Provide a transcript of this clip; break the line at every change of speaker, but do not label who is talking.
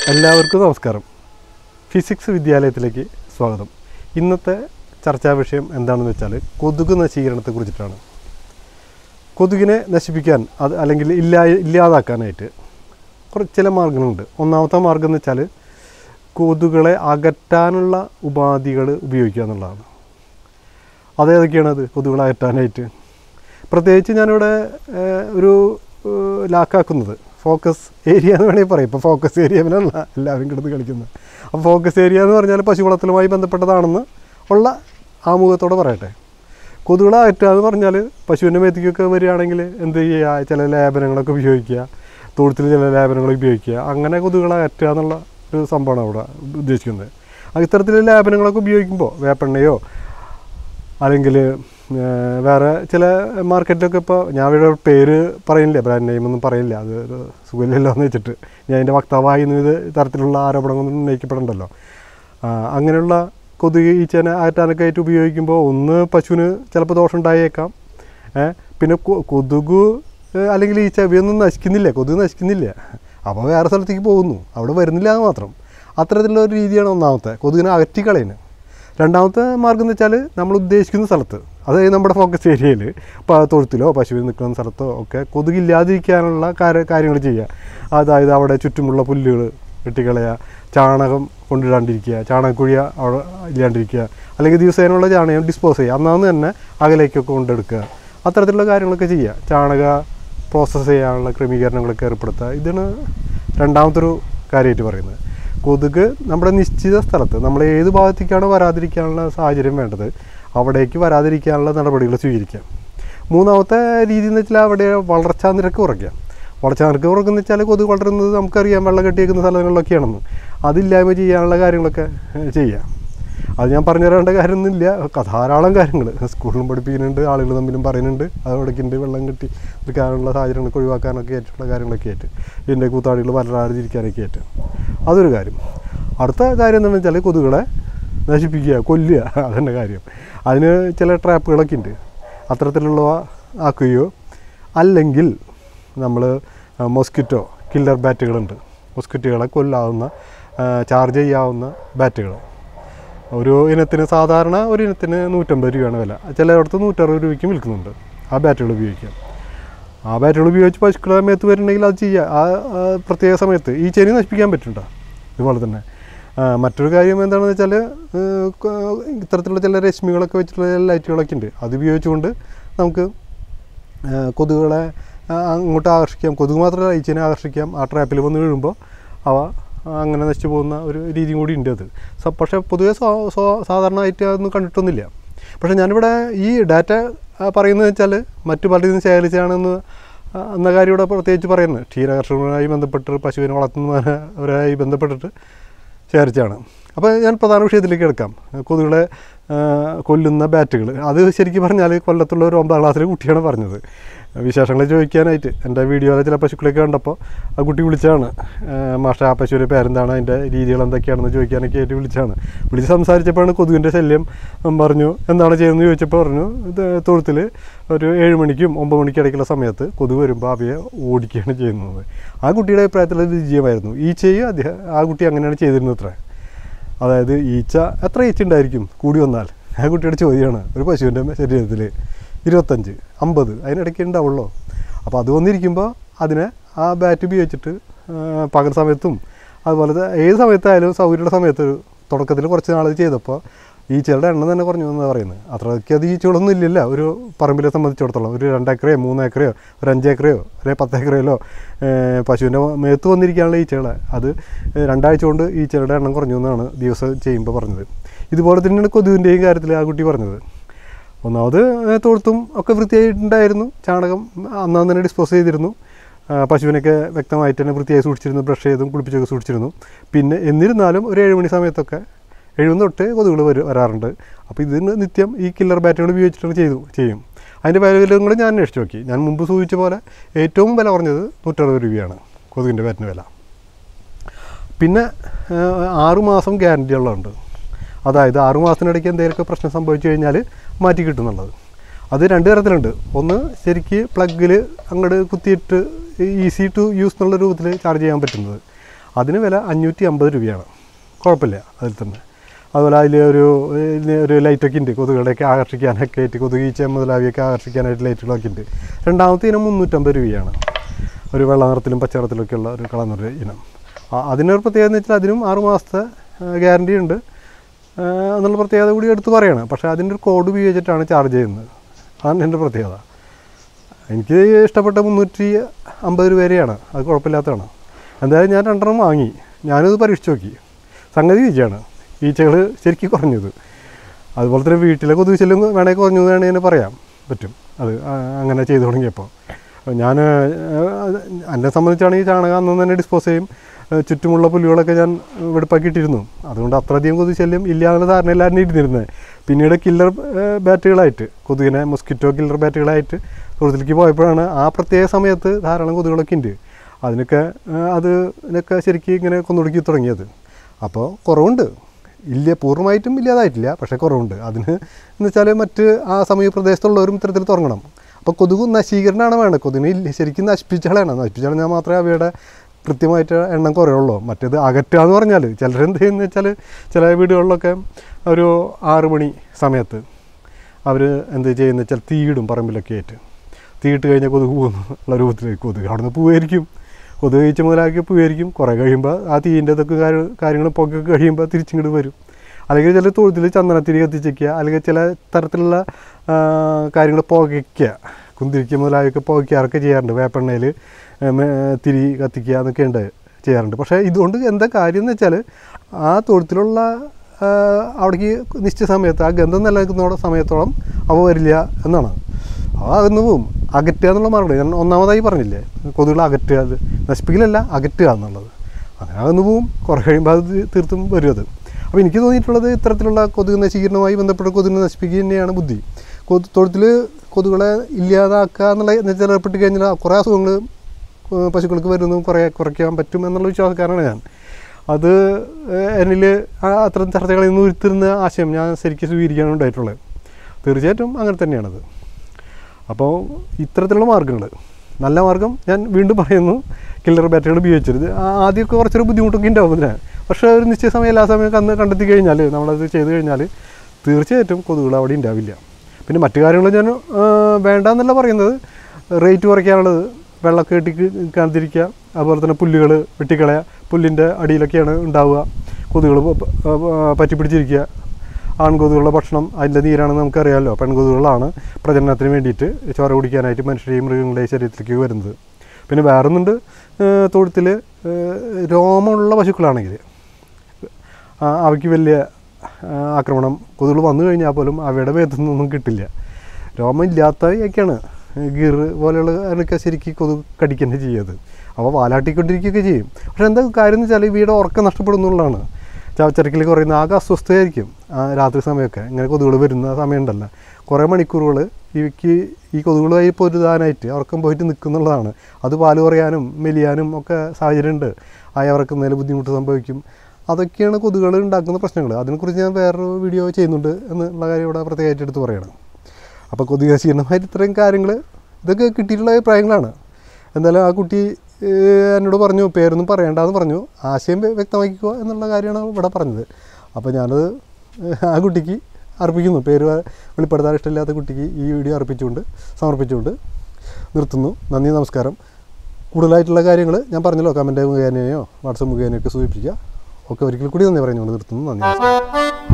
എല്ലാവർക്കും നമസ്കാരം ഫിസിക്സ് വിദ്യാലയത്തിലേക്ക് സ്വാഗതം ഇന്നത്തെ ചർച്ചാ വിഷയം എന്താണെന്ന് വെച്ചാൽ കൊതുക് നശീകരണത്തെ കുറിച്ചിട്ടാണ് കൊതുകിനെ നശിപ്പിക്കാൻ അത് അല്ലെങ്കിൽ ഇല്ലാ ഇല്ലാതാക്കാനായിട്ട് കുറച്ച് ചില മാർഗങ്ങളുണ്ട് ഒന്നാമത്തെ മാർഗം എന്ന് വെച്ചാൽ കൊതുകുകളെ അകറ്റാനുള്ള ഉപാധികൾ ഉപയോഗിക്കുക എന്നുള്ളതാണ് അതേതൊക്കെയാണ് അത് കൊതുകുകളെ അകറ്റാനായിട്ട് പ്രത്യേകിച്ച് ഞാനിവിടെ ഏഹ്, ഒരു ഏഹ്, ലാക്കാക്കുന്നത് ഫോക്കസ് ഏരിയ എന്ന് വേണമെങ്കിൽ പറയും ഇപ്പോൾ ഫോക്കസ് ഏരിയ പിന്നല്ല എല്ലാവരും കിടന്ന് കളിക്കുന്നത് അപ്പോൾ ഫോക്കസ് ഏരിയ എന്ന് പറഞ്ഞാൽ പശുവളത്തിലുമായി ബന്ധപ്പെട്ടതാണെന്ന് ഉള്ള ആമുഖത്തോടെ പറയട്ടെ കൊതുകുകളെ അകറ്റുക എന്ന് പറഞ്ഞാൽ പശുവിൻ്റെ മേത്തിക്കൊക്കെ വരികയാണെങ്കിൽ എന്ത് ചെയ്യുക ചില ലേപനങ്ങളൊക്കെ ഉപയോഗിക്കുക തൊഴുത്തിൽ ചില ലേപനങ്ങൾ ഉപയോഗിക്കുക അങ്ങനെ കൊതുകുകളെ അകറ്റുക എന്നുള്ള ഒരു സംഭവമാണ് അവിടെ ഉദ്ദേശിക്കുന്നത് ആ ഇത്തരത്തിൽ ലേപനങ്ങളൊക്കെ ഉപയോഗിക്കുമ്പോൾ വേപ്പെണ്ണയോ അല്ലെങ്കിൽ വേറെ ചില മാർക്കറ്റിലൊക്കെ ഇപ്പോൾ ഞാൻ ഇവിടെ ഒരു പേര് പറയുന്നില്ല ബ്രാൻഡ് നെയിം ഒന്നും പറയില്ല അത് ഒരു സുഖമില്ലല്ലോ എന്ന് വെച്ചിട്ട് ഞാൻ അതിൻ്റെ വക്താവായി നിന്ന് ഇത് തരത്തിലുള്ള ആരോപണങ്ങളൊന്നും ഉന്നയിക്കപ്പെടണ്ടല്ലോ ആ, അങ്ങനെയുള്ള കൊതുക് ഈച്ചേനെ അകറ്റാനൊക്കെ ആയിട്ട് ഉപയോഗിക്കുമ്പോൾ ഒന്ന് പശുവിന് ചിലപ്പോൾ ദോഷം ഉണ്ടായേക്കാം ഏ, പിന്നെ കൊ- കൊതുക് ഏ, അല്ലെങ്കിൽ ഈച്ച ഇവയൊന്നും നശിക്കുന്നില്ല കൊതുക് നശിക്കുന്നില്ല അപ്പോൾ വേറെ സ്ഥലത്തേക്ക് പോകുന്നു അവിടെ വരുന്നില്ല എന്ന് മാത്രം അത്തരത്തിലുള്ള ഒരു രീതിയാണ് ഒന്നാമത്തെ കൊതുകിനെ അകറ്റിക്കളയുന്നത് രണ്ടാമത്തെ മാർഗം എന്ന് വെച്ചാൽ നമ്മൾ ഉദ്ദേശിക്കുന്ന സ്ഥലത്ത് അതായത് നമ്മുടെ ഫോക്കസ് ഏരിയയിൽ ഇപ്പോൾ തൊഴുത്തിലോ പശുവിൽ നിൽക്കുന്ന സ്ഥലത്തോ ഒക്കെ കൊതുകില്ലാതിരിക്കാനുള്ള കാര്യ കാര്യങ്ങൾ ചെയ്യുക അതായത് അവിടെ ചുറ്റുമുള്ള പുല്ലുകൾ വെട്ടിക്കളയുക ചാണകം കൊണ്ടിടാണ്ടിരിക്കുക ചാണകക്കുഴിയ അവിടെ ഇല്ലാണ്ടിരിക്കുക അല്ലെങ്കിൽ ദിവസേനയുള്ള ചാണകം ഡിസ്പോസ് ചെയ്യുക അന്നാന്ന് തന്നെ അകലേക്കൊക്കെ കൊണ്ടെടുക്കുക അത്തരത്തിലുള്ള കാര്യങ്ങളൊക്കെ ചെയ്യുക ചാണക പ്രോസസ്സ് ചെയ്യാനുള്ള ക്രമീകരണങ്ങളൊക്കെ ഏർപ്പെടുത്തുക ഇതാണ് രണ്ടാമത്തെ ഒരു കാര്യമായിട്ട് പറയുന്നത് കൊതുക് നമ്മുടെ നിശ്ചിത സ്ഥലത്ത് നമ്മൾ ഏത് ഭാഗത്തേക്കാണ് വരാതിരിക്കാനുള്ള സാഹചര്യം വേണ്ടത് അവിടേക്ക് വരാതിരിക്കാനുള്ള നടപടികൾ സ്വീകരിക്കാം മൂന്നാമത്തെ രീതി എന്ന് വെച്ചാൽ അവിടെ വളർച്ചാ നിരക്ക് കുറയ്ക്കുക വളർച്ചാ നിരക്ക് കുറയ്ക്കുന്ന വെച്ചാൽ കൊതുക് വളരുന്നത് നമുക്കറിയാം വെള്ളം കെട്ടിയേക്കുന്ന സ്ഥലങ്ങളിലൊക്കെയാണെന്ന് അതില്ലായ്മ ചെയ്യാനുള്ള കാര്യങ്ങളൊക്കെ ഏഹ്, ചെയ്യാം അത് ഞാൻ പറഞ്ഞു തരേണ്ട കാര്യമൊന്നുമില്ല ക- ധാരാളം കാര്യങ്ങൾ സ്കൂളിലും പഠിപ്പിക്കുന്നുണ്ട് ആളുകൾ തമ്മിലും പറയുന്നുണ്ട് അതവിടേക്കുണ്ട് വെള്ളം കെട്ടി എടുക്കാനുള്ള സാഹചര്യങ്ങളൊക്കെ ഒഴിവാക്കാനൊക്കെ ആയിട്ടുള്ള കാര്യങ്ങളൊക്കെ ആയിട്ട് ഇതിൻ്റെ കൂത്താടികൾ വളരാതിരിക്കാനൊക്കെ ആയിട്ട് അതൊരു കാര്യം അടുത്ത കാര്യം എന്താണെന്ന് വെച്ചാൽ കൊതുകുകളെ നശിപ്പിക്കുക കൊല്ലുക അതന്നെ കാര്യം അതിന് ചില ട്രാപ്പുകളൊക്കെ ഉണ്ട് അത്തരത്തിലുള്ളവ ആക്കുകയോ അല്ലെങ്കിൽ നമ്മൾ മൊസ്കിറ്റോ കില്ലർ ബാറ്റുകളുണ്ട് മൊസ്കിറ്റോകളെ കൊല്ലാവുന്ന ചാർജ് ചെയ്യാവുന്ന ബാറ്റുകൾ ഒരു ഇനത്തിന് സാധാരണ ഒരു ഇനത്തിന് നൂറ്റമ്പത് രൂപയാണ് വില ചിലയിടത്ത് നൂറ്ററുപത് രൂപയ്ക്കും വിൽക്കുന്നുണ്ട് ആ ബാറ്റുകൾ ഉപയോഗിക്കാം ആ ബാറ്റുകൾ ഉപയോഗിച്ച് പശുക്കളെ മേത്ത് വരുന്നുണ്ടെങ്കിൽ അത് ചെയ്യുക ആ ആ പ്രത്യേക സമയത്ത് ഈ ചെനി നശിപ്പിക്കാൻ പറ്റുന്നുണ്ടോ ഇതുപോലെ തന്നെ ആ, മറ്റൊരു കാര്യം എന്താണെന്ന് വെച്ചാൽ ഇത്തരത്തിലുള്ള ചില രശ്മികളൊക്കെ വെച്ചിട്ടുള്ള ചില ലൈറ്റുകളൊക്കെ ഉണ്ട് അത് ഉപയോഗിച്ചുകൊണ്ട് നമുക്ക് ആ, കൊതുകുകളെ ആ, അങ്ങോട്ട് ആകർഷിക്കാം കൊതുക് മാത്രമല്ല ഈച്ചനെ ആകർഷിക്കാം ആ ട്രാപ്പിൽ വന്ന് വീഴുമ്പോൾ അവ അങ്ങനെ നശിച്ചു പോകുന്ന ഒരു രീതിയും കൂടി ഉണ്ട് അത് സ- പക്ഷേ പൊതുവെ സ്വ- സ്വ- സാധാരണയായിട്ട് അതൊന്നും കണ്ടിട്ടൊന്നുമില്ല പക്ഷേ ഞാനിവിടെ ഈ ഡാറ്റ പറയുന്നത് വെച്ചാൽ മറ്റു പലരും ശേഖരിച്ചാണെന്ന് ആ, എന്ന കാര്യം ഇവിടെ പ്രത്യേകിച്ച് പറയുന്നത് ക്ഷീരകർഷകരുമായി ബന്ധപ്പെട്ട് പശുവിനെ വളർത്തുന്നവരായി ബന്ധപ്പെട്ടിട്ട് ശേഖരിച്ചാണ് അപ്പോൾ ഞാൻ പ്രധാന വിഷയത്തിലേക്ക് എടുക്കാം കൊതുകുകളെ ആ, കൊല്ലുന്ന ബാറ്റുകൾ അത് ശരിക്കും പറഞ്ഞാൽ കൊല്ലത്തുള്ള ഒരു ഒമ്പതാം ക്ലാസ്സിലെ കുട്ടിയാണ് പറഞ്ഞത് വിശേഷങ്ങൾ ചോദിക്കാനായിട്ട് എൻ്റെ വീഡിയോയിലെ ചില പശുക്കളൊക്കെ കണ്ടപ്പോൾ ആ കുട്ടി വിളിച്ചാണ് മാഷ ആ പശുവിൻ്റെ പേരെന്താണ് അതിൻ്റെ രീതികൾ എന്തൊക്കെയാണെന്ന് ചോദിക്കാനൊക്കെ ആയിട്ട് വിളിച്ചാണ് വിളിച്ച് സംസാരിച്ചപ്പോഴാണ് കൊതുകിൻ്റെ ശല്യം ഉം, പറഞ്ഞു എന്താണ് ചെയ്യുന്നത് ചോദിച്ചപ്പോൾ പറഞ്ഞു ഇത് തൊഴുത്തിൽ ഒരു ഏഴ് മണിക്കും ഒമ്പത് മണിക്കും ഇടയ്ക്കുള്ള സമയത്ത് കൊതുക് വരുമ്പോൾ അവയെ ഓടിക്കുകയാണ് ചെയ്യുന്നത് ആ കുട്ടിയുടെ അഭിപ്രായത്തിൽ അത് വിജയമായിരുന്നു ഈ ചെയ്യും അദ്ദേഹം ആ കുട്ടി അങ്ങനെയാണ് ചെയ്തിരുന്നത് അത്രേ അതായത് ഈച്ച എത്ര ഈച്ച ഉണ്ടായിരിക്കും കൂടി വന്നാൽ ആ കുട്ടിയുടെ ചോദ്യമാണ് ഒരു പശുവിൻ്റെ ശരീരത്തിൽ ഇരുപത്തഞ്ച് അമ്പത് അതിനിടയ്ക്ക് ഉണ്ടാവുള്ളൂ അപ്പോൾ അത് വന്നിരിക്കുമ്പോൾ അതിനെ ആ ബാറ്റ് ഉപയോഗിച്ചിട്ട് ആ, പകൽ സമയത്തും അതുപോലെ ത- ഏത് സമയത്തായാലും സൗകര്യമുള്ള സമയത്ത് ഒരു തുടക്കത്തിൽ കുറച്ച് നാൾ ചെയ്തപ്പോൾ ഈച്ചകളുടെ എണ്ണം തന്നെ കുറഞ്ഞു എന്നാണ് പറയുന്നത് അത്രയ്ക്ക് അത് ഈച്ചകളൊന്നും ഇല്ലല്ലോ ഒരു പറമ്പിലെ സംബന്ധിച്ചിടത്തോളം ഒരു രണ്ടേക്കറയോ മൂന്നേക്കറയോ ഒരു അഞ്ചേക്കറയോ അല്ലെങ്കിൽ പത്തേക്കറയിലോ പശുവിൻ്റെ മേത്ത് വന്നിരിക്കാനുള്ള ഈച്ചകളെ അത് ഏഹ്, രണ്ടാഴ്ച കൊണ്ട് ഈച്ചകളുടെ എണ്ണം കുറഞ്ഞു എന്നാണ് ദിവസം ചെയ്യുമ്പോൾ പറഞ്ഞത് ഇതുപോലെ തന്നെയാണ് കൊതുവിൻ്റെയും കാര്യത്തിൽ ആ കുട്ടി പറഞ്ഞത് ഒന്നാമത് ഏഹ്, തൊഴുത്തും ഒക്കെ വൃത്തിയായിട്ടുണ്ടായിരുന്നു ചാണകം അന്നാന്ന് തന്നെ ഡിസ്പോസ് ചെയ്തിരുന്നു ആ, പശുവിനൊക്കെ വ്യക്തമായിട്ട് തന്നെ വൃത്തിയായി സൂക്ഷിച്ചിരുന്നു ബ്രഷ് ചെയ്തും കുളിപ്പിച്ചൊക്കെ സൂക്ഷിച്ചിരുന്നു പിന്നെ എന്നിരുന്നാലും ഒരു ഏഴ് മണി സമയത്തൊക്കെ എഴുപത് തൊട്ട് കൊതുകുകൾ വരും വരാറുണ്ട് അപ്പോൾ ഇതിന് നിത്യം ഈ കില്ലർ ബാറ്റുകൾ ഉപയോഗിച്ചിട്ട് ചെയ്തു ചെയ്യും അതിൻ്റെ വിലകളും കൂടെ ഞാൻ അന്വേഷിച്ച് നോക്കി ഞാൻ മുമ്പ് സൂചിച്ച പോലെ ഏറ്റവും വില കുറഞ്ഞത് നൂറ്ററുപത് രൂപയാണ് കൊതുകിൻ്റെ ബാറ്റിന് വില പിന്നെ ഏഹ്, ആറ് മാസം ഗ്യാരണ്ടി ഉള്ളതുണ്ട് അതായത് ആറ് മാസത്തിനിടയ്ക്ക് എന്തെങ്കിലുമൊക്കെ പ്രശ്നം സംഭവിച്ചു കഴിഞ്ഞാൽ മാറ്റി കിട്ടുന്നുള്ളത് അത് രണ്ട് തരത്തിലുണ്ട് ഒന്ന് ശരിക്ക് പ്ലഗിൽ അങ്ങോട്ട് കുത്തിയിട്ട് ഈസി ടു യൂസ് എന്നുള്ള രൂപത്തിൽ ചാർജ് ചെയ്യാൻ പറ്റുന്നത് അതിന് വില അഞ്ഞൂറ്റി അമ്പത് രൂപയാണ് കുഴപ്പമില്ല അതിൽ തന്നെ അതുപോലെ അതിൽ ഒരു ഇതിന് ഒരു ലൈറ്റൊക്കെ ഉണ്ട് കൊതുകുകളെയൊക്കെ ആകർഷിക്കാനൊക്കെ ആയിട്ട് കൊതുകീച്ച മുതലാവിയൊക്കെ ആകർഷിക്കാനായിട്ട് ലൈറ്റുകളൊക്കെ ഉണ്ട് രണ്ടാമത്തെ ഇനം മുന്നൂറ്റമ്പത് രൂപയാണ് ഒരു വെള്ള നിറത്തിലും പച്ച നിറത്തിലൊക്കെ ഉള്ള ഒരു കളർ ഇനം ആ, അതിനൊരു പ്രത്യേകത എന്ന് വെച്ചാൽ അതിനും ആറ് മാസത്തെ ഗ്യാരണ്ടി ഉണ്ട് ആ, എന്നുള്ള പ്രത്യേകത കൂടി എടുത്ത് പറയണം പക്ഷേ അതിൻ്റെ ഒരു കോഡ് ഉപയോഗിച്ചിട്ടാണ് ചാർജ് ചെയ്യുന്നത് അതാണ് എൻ്റെ പ്രത്യേകത എനിക്ക് ഇഷ്ടപ്പെട്ട മുന്നൂറ്റി അമ്പത് രൂപ വരെയാണ് അത് കുഴപ്പമില്ലാത്തതാണ് എന്തായാലും ഞാൻ രണ്ടെണ്ണം വാങ്ങി ഞാനിത് പരീക്ഷിച്ച് നോക്കി സംഗതി ഈച്ചയാണ് ഈച്ചകൾ ശരിക്കും കുറഞ്ഞത് അതുപോലെ തന്നെ വീട്ടിലെ കൊതുക് ശല്യം വേണമെങ്കിൽ കുറഞ്ഞു എന്ന് വേണമെങ്കിൽ പറയാം പറ്റും അത് ആ- അങ്ങനെ ചെയ്തു തുടങ്ങിയപ്പോൾ ഞാൻ എന്നെ സംബന്ധിച്ചാണെങ്കിൽ ചാണകം അന്ന് തന്നെ ഡിസ്പോസ് ചെയ്യും ഏഹ് ചുറ്റുമുള്ള പുല്ലുകളൊക്കെ ഞാൻ വെടുപ്പാക്കിയിട്ടിരുന്നു അതുകൊണ്ട് അത്രയധികം കൊതുക് ശല്യം ഇല്ല എന്നുള്ള ധാരണയിലായിരുന്നു ഇരുന്നിരുന്നത് പിന്നീട് കില്ലർ ഏഹ് ബാറ്റുകളായിട്ട് കൊതുകിനെ മൊസ്കിറ്റോ കില്ലർ ബാറ്റുകളായിട്ട് തൊഴുത്തിലേക്ക് പോയപ്പോഴാണ് ആ പ്രത്യേക സമയത്ത് ധാരാളം കൊതുകുകളൊക്കെ ഉണ്ട് അതിനൊക്കെ ഏഹ് അത് ഇതിനൊക്കെ ശരിക്കും ഇങ്ങനെ കൊന്നൊടുക്കി തുടങ്ങിയത് അപ്പോൾ കുറവുണ്ട് ഇല്ല പൂർണ്ണമായിട്ടും ഇല്ലാതായിട്ടില്ല പക്ഷേ കുറവുണ്ട് അതിന് എന്ന് വെച്ചാൽ മറ്റ് ആ സമീപ പ്രദേശത്തുള്ളവരും ഇത്തരത്തിൽ തുടങ്ങണം അപ്പോൾ കൊതുക് നശീകരണമാണ് വേണ്ടത് കൊതുകിനെ ഇല്ല ശരിക്കും നശിപ്പിച്ചാലാണ് നശിപ്പിച്ച് കളഞ്ഞാൽ മാത്രമേ അവയുടെ കൃത്യമായിട്ട് എണ്ണം കുറയുള്ളൂ മറ്റേത് അകറ്റുക എന്ന് പറഞ്ഞാൽ ചിലരെന്ത് ചെയ്യുന്നത് വെച്ചാൽ ചില വീടുകളിലൊക്കെ ഒരു ആറ് മണി സമയത്ത് അവർ എന്ത് ചെയ്യുന്നത് വെച്ചാൽ തീയിടും പറമ്പിലൊക്കെ ആയിട്ട് തീയിട്ട് കഴിഞ്ഞാൽ കൊതുക് പോകുന്നു ഉള്ള രൂപത്തിലേക്ക് കൊതുക് അവിടെ നിന്ന് പോവായിരിക്കും കൊതുക് കഴിച്ച മുതലാക്കി പോവായിരിക്കും കുറേ കഴിയുമ്പോൾ ആ തീയിൻ്റെ ഇതൊക്കെ കാര്യ- കാര്യങ്ങൾ പൊക്കൊക്കെ കഴിയുമ്പോൾ തിരിച്ചിങ്ങോട്ട് വരും അല്ലെങ്കിൽ ചില തൊഴുത്തിൽ ചന്ദനത്തിരി കത്തിച്ചേക്കുക അല്ലെങ്കിൽ ചില തരത്തിലുള്ള കാര്യങ്ങൾ പുകയ്ക്കുക കുന്തിരിക്ക മുതലായൊക്കെ പുകയ്ക്കാറൊക്കെ ചെയ്യാറുണ്ട് വേപ്പെണ്ണയിൽ തിരി കത്തിക്കുക എന്നൊക്കെ ഉണ്ട് ചെയ്യാറുണ്ട് പക്ഷേ ഇതുകൊണ്ട് എന്താ കാര്യം എന്ന് വെച്ചാൽ ആ തൊഴുത്തിലുള്ള ആ, അവിടേക്ക് നിശ്ചിത സമയത്ത് ആ ഗന്ധം നിലനിൽക്കുന്ന സമയത്തോളം അവ വരില്ല എന്നാണ് അവ അകന്നു പോവും അകറ്റുക എന്നുള്ള മറുപടി ഞാൻ ഒന്നാമതായി പറഞ്ഞില്ലേ കൊതുകുകൾ അകറ്റുക അത് നശിപ്പിക്കലല്ല അകറ്റുക എന്നുള്ളത് അങ്ങനെ അകന്നു പോവും കുറേ കഴിയുമ്പോൾ അത് തീ- തീർത്തും വരും അത് അപ്പോൾ എനിക്ക് തോന്നിയിട്ടുള്ളത് ഇത്തരത്തിലുള്ള കൊതുക് നശീകരണവുമായി ബന്ധപ്പെട്ട കൊതുകിനെ നശിപ്പിക്കുക തന്നെയാണ് ബുദ്ധി കൊതു തൊഴുത്തിൽ കൊതുകുകളെ ഇല്ലാതാക്കുക എന്നുള്ള എന്ന് വെച്ചാൽ ഏർപ്പെട്ട് കഴിഞ്ഞാൽ കുറേ അസുഖങ്ങൾ ഏഹ് പശുക്കൾക്ക് വരുന്നതും കുറേ കുറയ്ക്കാൻ പറ്റും എന്നുള്ള വിശ്വാസക്കാരനാണ് ഞാൻ അത് ഏഹ് എന്നിൽ ആ അത്തരം ചർച്ചകളിൽ നിന്ന് ഉരുത്തിരുന്ന ആശയം ഞാൻ ശരിക്കും സ്വീകരിക്കാനാണ് ഉണ്ടായിട്ടുള്ളത് തീർച്ചയായിട്ടും അങ്ങനെ തന്നെയാണത് അപ്പോൾ ഇത്തരത്തിലുള്ള മാർഗ്ഗങ്ങൾ നല്ല മാർഗ്ഗം ഞാൻ വീണ്ടും പറയുന്നു കില്ലർ ബാറ്ററികൾ ഉപയോഗിച്ചത് ആ- ആദ്യമൊക്കെ കുറച്ചൊരു ബുദ്ധിമുട്ടൊക്കെ ഉണ്ടാവും ഇതിന് പക്ഷേ ഒരു നിശ്ചയ സമയം എല്ലാ സമയം കന്ന് കണ്ടെത്തി കഴിഞ്ഞാൽ നമ്മളത് ചെയ്ത് കഴിഞ്ഞാൽ തീർച്ചയായിട്ടും കൊതുകുകൾ അവിടെ ഉണ്ടാവില്ല പിന്നെ മറ്റു കാര്യങ്ങൾ ഞാൻ ആ, വേണ്ടാന്നല്ല പറയുന്നത് റേറ്റ് കുറയ്ക്കാനുള്ളത് വെള്ളമൊക്കെ കെട്ടി കാത്തിരിക്കുക അതുപോലെ തന്നെ പുല്ലുകൾ വെട്ടിക്കളയുക പുല്ലിൻ്റെ അടിയിലൊക്കെയാണ് ഉണ്ടാവുക കൊതുകുകൾ പറ്റിപ്പിടിച്ചിരിക്കുക ആൺകൊതുകുകളുടെ ഭക്ഷണം അതിൻ്റെ നീരാണെന്ന് നമുക്കറിയാമല്ലോ പെൺകൊതുകുകളാണ് പ്രജനനത്തിന് വേണ്ടിയിട്ട് ചോര കുടിക്കാനായിട്ട് മനുഷ്യരെയും മൃഗങ്ങളുടെയും ശരീരത്തിലേക്ക് വരുന്നത് പിന്നെ വേറൊന്നുണ്ട് തൊഴുത്തിൽ രോമമുള്ള പശുക്കളാണെങ്കിൽ ആ, അവയ്ക്ക് വലിയ ആ, ആക്രമണം കൊതുകുകൾ വന്നു കഴിഞ്ഞാൽ പോലും അവയുടെ മേത്തു നിന്നൊന്നും കിട്ടില്ല രോമം ഇല്ലാത്തവയൊക്കെയാണ് ഗീർ പോലെയുള്ള അതിനൊക്കെ ശരിക്കും കൊതുക് കടിക്കുന്നത് ചെയ്യത് അവ വാലാട്ടിക്കൊണ്ടിരിക്കുകയൊക്കെ ചെയ്യും പക്ഷെ എന്താ കാര്യം എന്ന് വെച്ചാൽ ഇവയുടെ ഉറക്കം നഷ്ടപ്പെടുന്നുള്ളതാണ് ചവച്ചരക്കിൽ കുറയുന്ന ആകെ അസ്വസ്ഥയായിരിക്കും ആ രാത്രി സമയമൊക്കെ ഇങ്ങനെ കൊതുകുകൾ വരുന്ന സമയമുണ്ടല്ലോ കുറേ മണിക്കൂറുകൾ ഇവയ്ക്ക് ഈ കൊതുകുകളുമായി പൊരുതാനായിട്ട് ഉറക്കം പോയിട്ട് നിൽക്കുന്നുള്ളതാണ് അത് പാല് കുറയാനും മെലിയാനും ഒക്കെ സാഹചര്യമുണ്ട് ആയ ഉറക്കുന്നതിൽ ബുദ്ധിമുട്ട് സംഭവിക്കും അതൊക്കെയാണ് കൊതുകുകൾ ഉണ്ടാക്കുന്ന പ്രശ്നങ്ങൾ അതിനെക്കുറിച്ച് ഞാൻ വേറൊരു വീഡിയോ ചെയ്യുന്നുണ്ട് എന്നുള്ള കാര്യം ഇവിടെ പ്രത്യേകമായിട്ട് എടുത്ത് പറയണം അപ്പോൾ കൊതുക് നശീകരണമായിട്ട് ഇത്രയും കാര്യങ്ങൾ ഇതൊക്കെ കിട്ടിയിട്ടുള്ള അഭിപ്രായങ്ങളാണ് എന്തായാലും ആ കുട്ടി ഏഹ്, എന്നോട് പറഞ്ഞു പേരൊന്നും പറയണ്ടെന്ന് പറഞ്ഞു ആശയം വ്യ- വ്യക്തമാക്കിക്കോ എന്നുള്ള കാര്യമാണ് ഇവിടെ പറഞ്ഞത് അപ്പോൾ ഞാനത് ഏഹ്, ആ കുട്ടിക്ക് അർപ്പിക്കുന്നു പേര് വ- വെളിപ്പെടുത്താൻ ഇഷ്ടമില്ലാത്ത കുട്ടിക്ക് ഈ വീഡിയോ അർപ്പിച്ചുകൊണ്ട് സമർപ്പിച്ചുകൊണ്ട് നിർത്തുന്നു നന്ദി നമസ്കാരം കൂടുതലായിട്ടുള്ള കാര്യങ്ങൾ ഞാൻ പറഞ്ഞല്ലോ കമൻറ്റ് മുഖേനയോ വാട്സപ്പ് മുഖേനയോ ഒക്കെ സൂചിപ്പിക്കുക ഒക്കെ ഒരിക്കൽ കൂടി നന്ദി പറഞ്ഞുകൊണ്ട് നിർത്തുന്നു നന്ദി നമസ്കാരം